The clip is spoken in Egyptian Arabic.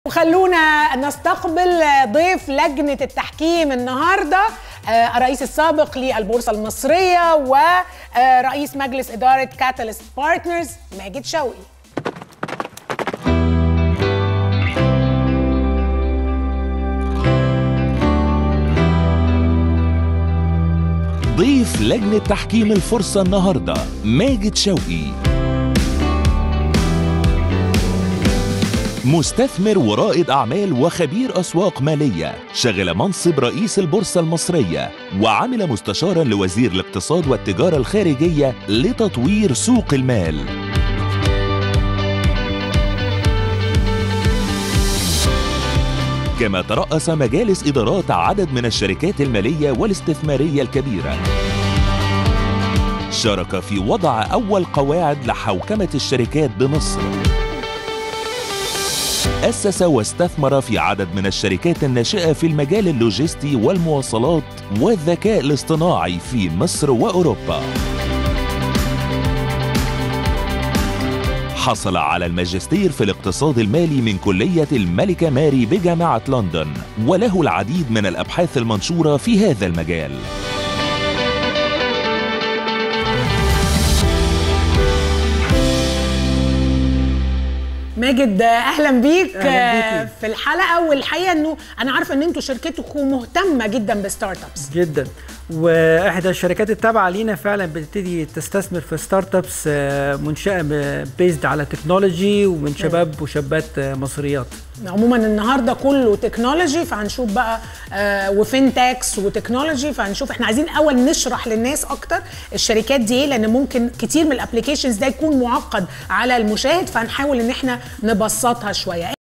وخلونا نستقبل ضيف لجنة التحكيم النهاردة آه، الرئيس السابق للبورصة المصرية ورئيس مجلس إدارة كاتاليست بارتنرز ماجد شوقي ضيف لجنة تحكيم الفرصة النهاردة ماجد شوقي مستثمر ورائد أعمال وخبير أسواق مالية شغل منصب رئيس البورصة المصرية وعمل مستشارا لوزير الاقتصاد والتجارة الخارجية لتطوير سوق المال كما ترأس مجالس إدارات عدد من الشركات المالية والاستثمارية الكبيرة شارك في وضع أول قواعد لحوكمة الشركات بمصر أسس واستثمر في عدد من الشركات الناشئة في المجال اللوجستي والمواصلات والذكاء الاصطناعي في مصر وأوروبا حصل على الماجستير في الاقتصاد المالي من كلية الملكة ماري بجامعة لندن وله العديد من الأبحاث المنشورة في هذا المجال ماجد اهلا بيك أهلاً بيكي. آه، في الحلقه والحقيقه انه انا عارفه ان انتوا شركتكم مهتمه جدا بستارت ابس جدا واحدى الشركات التابعه لينا فعلا بتبتدي تستثمر في ستارت ابس آه، منشاه بيزد على تكنولوجي ومن شباب وشابات آه، مصريات عموما النهارده كله تكنولوجي فهنشوف بقى آه وفينتكس وتكنولوجي فهنشوف احنا عايزين اول نشرح للناس اكتر الشركات دي ايه لان ممكن كتير من الابلكيشنز ده يكون معقد على المشاهد فهنحاول ان احنا نبسطها شويه